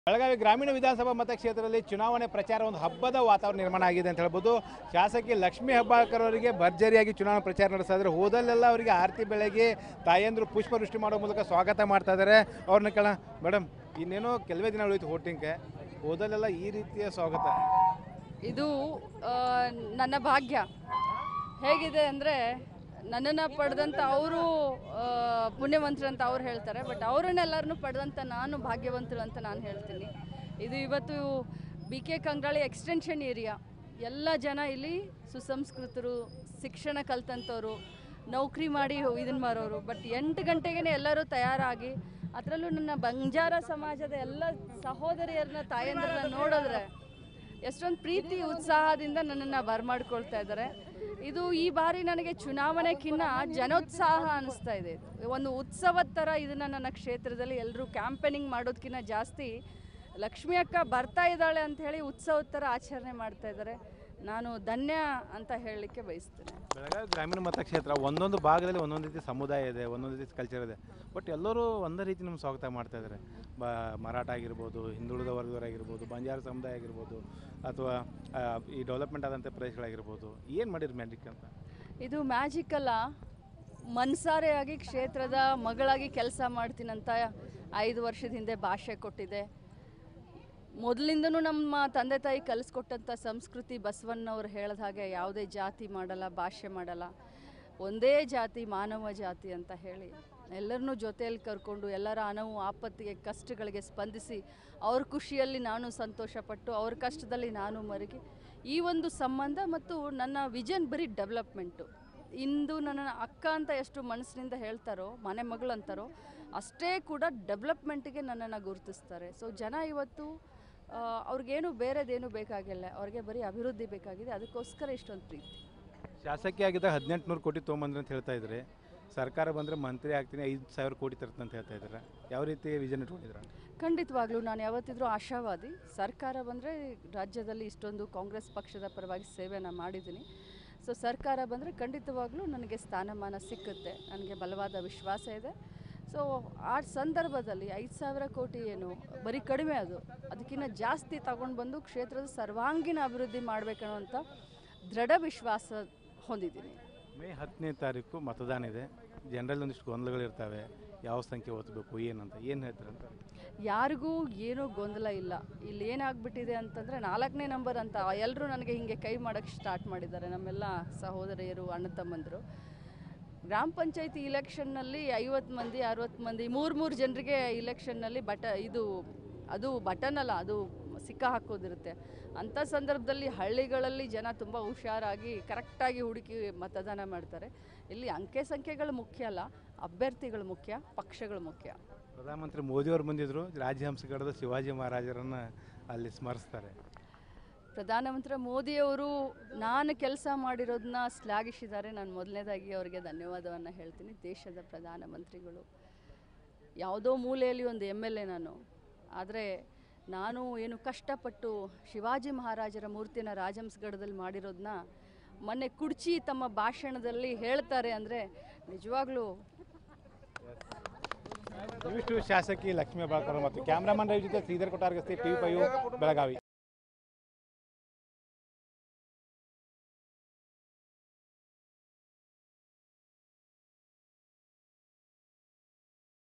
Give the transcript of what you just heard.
ಬೆಳಗಾವಿ ಗ್ರಾಮೀಣ ವಿಧಾನಸಭಾ ಮತಕ್ಷೇತ್ರದಲ್ಲಿ ಚುನಾವಣೆ ಪ್ರಚಾರ ಒಂದು ಹಬ್ಬದ ವಾತಾವರಣ ನಿರ್ಮಾಣ ಆಗಿದೆ ಅಂತ ಹೇಳ್ಬೋದು ಶಾಸಕಿ ಲಕ್ಷ್ಮೀ ಹೆಬ್ಬಾಳ್ಕರ್ ಅವರಿಗೆ ಭರ್ಜರಿಯಾಗಿ ಚುನಾವಣಾ ಪ್ರಚಾರ ನಡೆಸ್ತಾ ಇದ್ದಾರೆ ಹೋದಲ್ಲೆಲ್ಲ ಅವರಿಗೆ ಆರತಿ ಬೆಳಗ್ಗೆ ತಾಯಂದ್ರು ಪುಷ್ಪವೃಷ್ಟಿ ಮಾಡೋ ಮೂಲಕ ಸ್ವಾಗತ ಮಾಡ್ತಾ ಇದ್ದಾರೆ ಅವ್ರನ್ನ ಕೇಳ ಮೇಡಮ್ ಇನ್ನೇನೋ ಕೆಲವೇ ದಿನ ಉಳಿತು ಹೋಟಿಂಗ್ಗೆ ಹೋದಲ್ಲೆಲ್ಲ ಈ ರೀತಿಯ ಸ್ವಾಗತ ಇದು ಆ, ನನ್ನ ಭಾಗ್ಯ ಹೇಗಿದೆ ಅಂದರೆ ನನ್ನನ್ನು ಪಡೆದಂಥ ಅವರು ಪುಣ್ಯವಂತರು ಅಂತ ಅವ್ರು ಹೇಳ್ತಾರೆ ಬಟ್ ಅವರನ್ನೆಲ್ಲರನ್ನೂ ಪಡೆದಂಥ ನಾನು ಭಾಗ್ಯವಂತರು ಅಂತ ನಾನು ಹೇಳ್ತೀನಿ ಇದು ಇವತ್ತು B K Kangrali extension area ಎಲ್ಲ ಜನ ಇಲ್ಲಿ ಸುಸಂಸ್ಕೃತರು ಶಿಕ್ಷಣ ಕಲ್ತಂಥವ್ರು ನೌಕರಿ ಮಾಡಿ ಇದನ್ನು ಮಾರೋರು ಬಟ್ ಎಂಟು ಗಂಟೆಗೆ ಎಲ್ಲರೂ ತಯಾರಾಗಿ ಅದರಲ್ಲೂ ನನ್ನ ಬಂಜಾರ ಸಮಾಜದ ಎಲ್ಲ ಸಹೋದರಿಯರನ್ನ ತಾಯಂದ್ರನ್ನ ನೋಡಿದ್ರೆ ಎಷ್ಟೊಂದು ಪ್ರೀತಿ ಉತ್ಸಾಹದಿಂದ ನನ್ನನ್ನು ಬರಮಾಡ್ಕೊಳ್ತಾ ಇದ್ದಾರೆ ಇದು ಈ ಬಾರಿ ನನಗೆ ಚುನಾವಣೆಕಿನ್ನ ಜನೋತ್ಸಾಹ ಅನಿಸ್ತಾ ಇದೆ ಇದು. ಒಂದು ಉತ್ಸವದ ಥರ ಇದನ್ನು ನನ್ನ ಕ್ಷೇತ್ರದಲ್ಲಿ ಎಲ್ಲರೂ ಕ್ಯಾಂಪೇನಿಂಗ್ ಮಾಡೋದಕ್ಕಿಂತ ಜಾಸ್ತಿ ಲಕ್ಷ್ಮಿ ಅಕ್ಕ ಬರ್ತಾ ಇದ್ದಾಳೆ ಅಂತ ಹೇಳಿ ಉತ್ಸವದ ಥರ ಆಚರಣೆ ಮಾಡ್ತಾ ಇದ್ದಾರೆ ನಾನು ಧನ್ಯ ಅಂತ ಹೇಳಲಿಕ್ಕೆ ಬಯಸ್ತೇನೆ ಬೆಳಗಾವಿ ಗ್ರಾಮೀಣ ಮತಕ್ಷೇತ್ರ ಒಂದೊಂದು ಭಾಗದಲ್ಲಿ ಒಂದೊಂದು ರೀತಿ ಸಮುದಾಯ ಇದೆ ಒಂದೊಂದು ರೀತಿ ಕಲ್ಚರ್ ಇದೆ ಬಟ್ ಎಲ್ಲರೂ ಒಂದೇ ರೀತಿ ನಮ್ಮ ಸ್ವಾಗತ ಮಾಡ್ತಾ ಇದ್ದಾರೆ ಬ ಮರಾಠ ಆಗಿರ್ಬೋದು ಹಿಂದುಳಿದ ವರ್ಗದವರಾಗಿರ್ಬೋದು ಬಂಜಾರ ಸಮುದಾಯ ಆಗಿರ್ಬೋದು ಅಥವಾ ಆ, ಈ ಡೆವಲಪ್ಮೆಂಟ್ ಆದಂಥ ಪ್ರದೇಶಗಳಾಗಿರ್ಬೋದು ಏನು ಮಾಡಿರಿ ಮ್ಯಾಜಿಕ್ ಅಂತ ಇದು ಮ್ಯಾಜಿಕಲ್ಲ ಮನ್ಸಾರೆಯಾಗಿ ಕ್ಷೇತ್ರದ ಮಗಳಾಗಿ ಕೆಲಸ ಮಾಡ್ತೀನಂತ ಐದು ವರ್ಷದ ಹಿಂದೆ ಭಾಷೆ ಕೊಟ್ಟಿದೆ ಮೊದಲಿಂದನೂ ನಮ್ಮ ತಂದೆ ತಾಯಿ ಕಲಿಸ್ಕೊಟ್ಟಂಥ ಸಂಸ್ಕೃತಿ ಬಸವಣ್ಣವ್ರು ಹೇಳಿದ ಹಾಗೆ ಯಾವುದೇ ಜಾತಿ ಮಾಡಲ್ಲ ಭಾಷೆ ಮಾಡಲ್ಲ ಒಂದೇ ಜಾತಿ ಮಾನವ ಜಾತಿ ಅಂತ ಹೇಳಿ ಎಲ್ಲರನ್ನೂ ಜೊತೆಯಲ್ಲಿ ಕರ್ಕೊಂಡು ಎಲ್ಲರ ಅನವು ಆಪತ್ತಿಗೆ ಕಷ್ಟಗಳಿಗೆ ಸ್ಪಂದಿಸಿ ಅವ್ರ ಖುಷಿಯಲ್ಲಿ ನಾನು ಸಂತೋಷಪಟ್ಟು ಅವ್ರ ಕಷ್ಟದಲ್ಲಿ ನಾನು ಮರುಗಿ ಈ ಒಂದು ಸಂಬಂಧ ಮತ್ತು ನನ್ನ ವಿಷನ್ ಬರೀ ಡೆವಲಪ್ಮೆಂಟು ಇಂದು ನನ್ನ ಅಕ್ಕ ಅಂತ ಎಷ್ಟು ಮನಸ್ಸಿನಿಂದ ಹೇಳ್ತಾರೋ ಮನೆ ಮಗಳು ಅಂತಾರೋ ಅಷ್ಟೇ ಕೂಡ ಡೆವಲಪ್ಮೆಂಟ್ಗೆ ನನ್ನನ್ನು ಗುರುತಿಸ್ತಾರೆ ಸೊ ಜನ ಇವತ್ತು ಆ, ಅವ್ರಿಗೇನು ಬೇರೆದೇನು ಬೇಕಾಗಿಲ್ಲ ಅವ್ರಿಗೆ ಬರೀ ಅಭಿವೃದ್ಧಿ ಬೇಕಾಗಿದೆ ಅದಕ್ಕೋಸ್ಕರ ಇಷ್ಟೊಂದು ಪ್ರೀತಿ ಶಾಸಕಿ ಆಗಿದ್ದ ಹದಿನೆಂಟುನೂರು ಕೋಟಿ ತೊಗೊಂಬಂದ್ರಿ ಅಂತ ಹೇಳ್ತಾ ಇದ್ರಿ ಸರ್ಕಾರ ಬಂದರೆ ಮಂತ್ರಿ ಆಗ್ತೀನಿ ಐದು ಸಾವಿರ ಕೋಟಿ ತರ್ತಂತ ಅಂತ ಹೇಳ್ತಾ ಇದ್ದಾರೆ ಯಾವ ರೀತಿ ವಿಷನ್ ಇಟ್ಕೊಂಡಿದ್ರ ಖಂಡಿತವಾಗ್ಲೂ ನಾನು ಯಾವತ್ತಿದ್ರೂ ಆಶಾವಾದಿ ಸರ್ಕಾರ ಬಂದರೆ ರಾಜ್ಯದಲ್ಲಿ ಇಷ್ಟೊಂದು ಕಾಂಗ್ರೆಸ್ ಪಕ್ಷದ ಪರವಾಗಿ ಸೇವೆನ ಮಾಡಿದ್ದೀನಿ ಸೊ ಸರ್ಕಾರ ಬಂದರೆ ಖಂಡಿತವಾಗ್ಲೂ ನನಗೆ ಸ್ಥಾನಮಾನ ಸಿಕ್ಕುತ್ತೆ ನನಗೆ ಬಲವಾದ ವಿಶ್ವಾಸ ಇದೆ ಸೊ ಆ ಸಂದರ್ಭದಲ್ಲಿ ಐದು ಸಾವಿರ ಕೋಟಿ ಏನು ಬರೀ ಕಡಿಮೆ ಅದು ಅದಕ್ಕಿಂತ ಜಾಸ್ತಿ ತಗೊಂಡು ಬಂದು ಕ್ಷೇತ್ರದ ಸರ್ವಾಂಗೀಣ ಅಭಿವೃದ್ಧಿ ಮಾಡಬೇಕನ್ನುವಂಥ ದೃಢ ವಿಶ್ವಾಸ ಹೊಂದಿದ್ದೀನಿ ಮೇ ಹತ್ತನೇ ತಾರೀಕು ಮತದಾನ ಇದೆ ಜನರಲ್ಲಿ ಒಂದಿಷ್ಟು ಗೊಂದಲಗಳಿರ್ತವೆ ಯಾವ ಸಂಖ್ಯೆ ಓದಬೇಕು ಏನಂತ ಏನು ಹೇಳ್ತೀರಂತ ಯಾರಿಗೂ ಏನೂ ಗೊಂದಲ ಇಲ್ಲ ಇಲ್ಲಿ ಏನಾಗ್ಬಿಟ್ಟಿದೆ ಅಂತಂದರೆ ನಾಲ್ಕನೇ ನಂಬರ್ ಅಂತ ಎಲ್ಲರೂ ನನಗೆ ಹಿಂಗೆ ಕೈ ಮಾಡೋಕ್ಕೆ ಸ್ಟಾರ್ಟ್ ಮಾಡಿದ್ದಾರೆ ನಮ್ಮೆಲ್ಲ ಸಹೋದರಿಯರು ಅಣ್ಣ ತಮ್ಮಂದರು ಗ್ರಾಮ ಪಂಚಾಯತಿ ಇಲೆಕ್ಷನ್ನಲ್ಲಿ ಐವತ್ತು ಮಂದಿ ಅರವತ್ತು ಮಂದಿ ಮೂರು ಮೂರು ಜನರಿಗೆ ಇಲೆಕ್ಷನ್ನಲ್ಲಿ ಬಟ ಇದು ಅದು ಬಟನ್ ಅಲ್ಲ ಅದು ಸಿಕ್ಕ ಹಾಕೋದಿರುತ್ತೆ ಅಂಥ ಸಂದರ್ಭದಲ್ಲಿ ಹಳ್ಳಿಗಳಲ್ಲಿ ಜನ ತುಂಬ ಹುಷಾರಾಗಿ ಕರೆಕ್ಟಾಗಿ ಹುಡುಕಿ ಮತದಾನ ಮಾಡ್ತಾರೆ ಇಲ್ಲಿ ಅಂಕೆ ಸಂಖ್ಯೆಗಳು ಮುಖ್ಯ ಅಲ್ಲ ಅಭ್ಯರ್ಥಿಗಳು ಮುಖ್ಯ ಪಕ್ಷಗಳು ಮುಖ್ಯ ಪ್ರಧಾನಮಂತ್ರಿ ಮೋದಿಯವರು ಬಂದಿದ್ದರು ರಾಜಹಂಸಗಡದ ಶಿವಾಜಿ ಮಹಾರಾಜರನ್ನ ಅಲ್ಲಿ ಸ್ಮರಿಸ್ತಾರೆ ಪ್ರಧಾನಮಂತ್ರಿ ಮೋದಿಯವರು ನಾನು ಕೆಲಸ ಮಾಡಿರೋದನ್ನ ಶ್ಲಾಘಿಸಿದ್ದಾರೆ ನಾನು ಮೊದಲನೇದಾಗಿ ಅವರಿಗೆ ಧನ್ಯವಾದವನ್ನು ಹೇಳ್ತೀನಿ ದೇಶದ ಪ್ರಧಾನಮಂತ್ರಿಗಳು ಯಾವುದೋ ಮೂಲೆಯಲ್ಲಿ ಒಂದು ಎಮ್ ಎಲ್ ಎ ನಾನು ಆದರೆ ನಾನು ಏನು ಕಷ್ಟಪಟ್ಟು ಶಿವಾಜಿ ಮಹಾರಾಜರ ಮೂರ್ತಿನ ರಾಜಹಂಸಗಡದಲ್ಲಿ ಮಾಡಿರೋದನ್ನ ಮೊನ್ನೆ ಕುಡ್ಚಿ ತಮ್ಮ ಭಾಷಣದಲ್ಲಿ ಹೇಳ್ತಾರೆ ಅಂದರೆ ನಿಜವಾಗ್ಲೂ ಇವಿಷ್ಟು ಶಾಸಕಿ ಲಕ್ಷ್ಮೀ ಬಾಳ್ಕರ್ ಮತ್ತು ಕ್ಯಾಮ್ರಾಮನ್ ರವಿ ಜೊತೆ ಶ್ರೀಧರ್ ಕೊಟ್ಟಾರ್ಗಸ್ತಿ ಟಿ ವಿ ಬೆಳಗಾವಿ